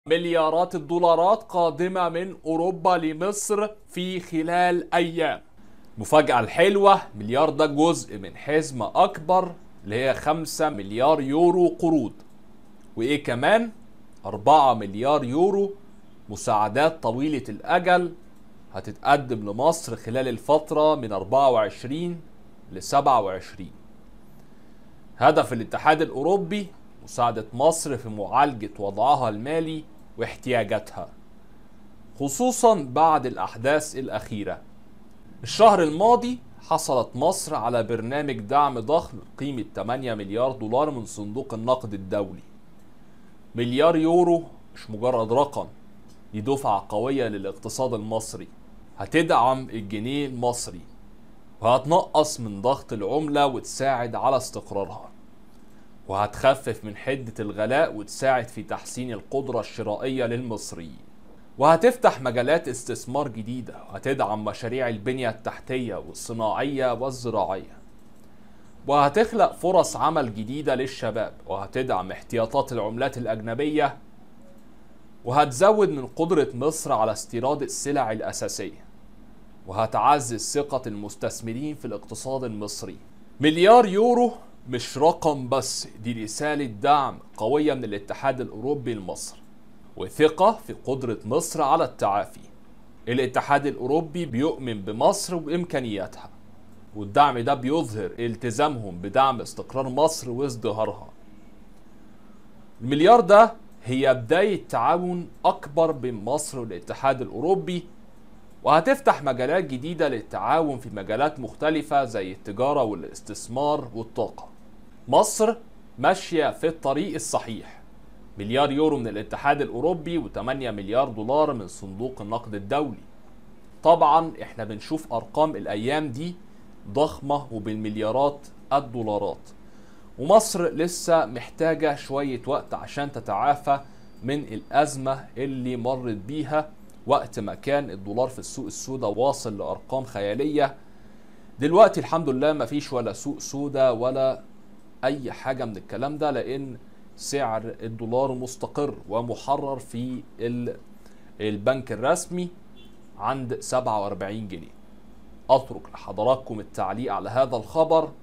مليارات الدولارات قادمة من أوروبا لمصر في خلال أيام مفاجأة الحلوة مليار ده جزء من حزمة أكبر اللي هي 5 مليار يورو قروض وإيه كمان 4 مليار يورو مساعدات طويلة الأجل هتتقدم لمصر خلال الفترة من 24 ل 27 هدف الاتحاد الأوروبي مساعدة مصر في معالجة وضعها المالي واحتياجاتها خصوصا بعد الأحداث الأخيرة الشهر الماضي حصلت مصر على برنامج دعم ضخم قيمة 8 مليار دولار من صندوق النقد الدولي مليار يورو مش مجرد رقم دي دفعة قوية للاقتصاد المصري هتدعم الجنيه المصري وهتنقص من ضغط العملة وتساعد على استقرارها وهتخفف من حدة الغلاء وتساعد في تحسين القدرة الشرائية للمصريين وهتفتح مجالات استثمار جديدة وهتدعم مشاريع البنية التحتية والصناعية والزراعية وهتخلق فرص عمل جديدة للشباب وهتدعم احتياطات العملات الأجنبية وهتزود من قدرة مصر على استيراد السلع الأساسية وهتعزز ثقة المستثمرين في الاقتصاد المصري مليار يورو مش رقم بس دي رسالة دعم قوية من الاتحاد الأوروبي لمصر وثقة في قدرة مصر على التعافي الاتحاد الأوروبي بيؤمن بمصر وبإمكانياتها والدعم ده بيظهر التزامهم بدعم استقرار مصر وازدهارها المليار ده هي بداية تعاون أكبر بين مصر والاتحاد الأوروبي وهتفتح مجالات جديدة للتعاون في مجالات مختلفة زي التجارة والاستثمار والطاقة مصر ماشية في الطريق الصحيح مليار يورو من الاتحاد الأوروبي و8 مليار دولار من صندوق النقد الدولي طبعا احنا بنشوف أرقام الأيام دي ضخمة وبالمليارات الدولارات ومصر لسه محتاجة شوية وقت عشان تتعافى من الأزمة اللي مرت بيها وقت ما كان الدولار في السوق السوداء واصل لأرقام خيالية دلوقتي الحمد لله مفيش ولا سوق سوداء ولا أي حاجة من الكلام ده لأن سعر الدولار مستقر ومحرر في البنك الرسمي عند 47 جنيه أترك لحضراتكم التعليق على هذا الخبر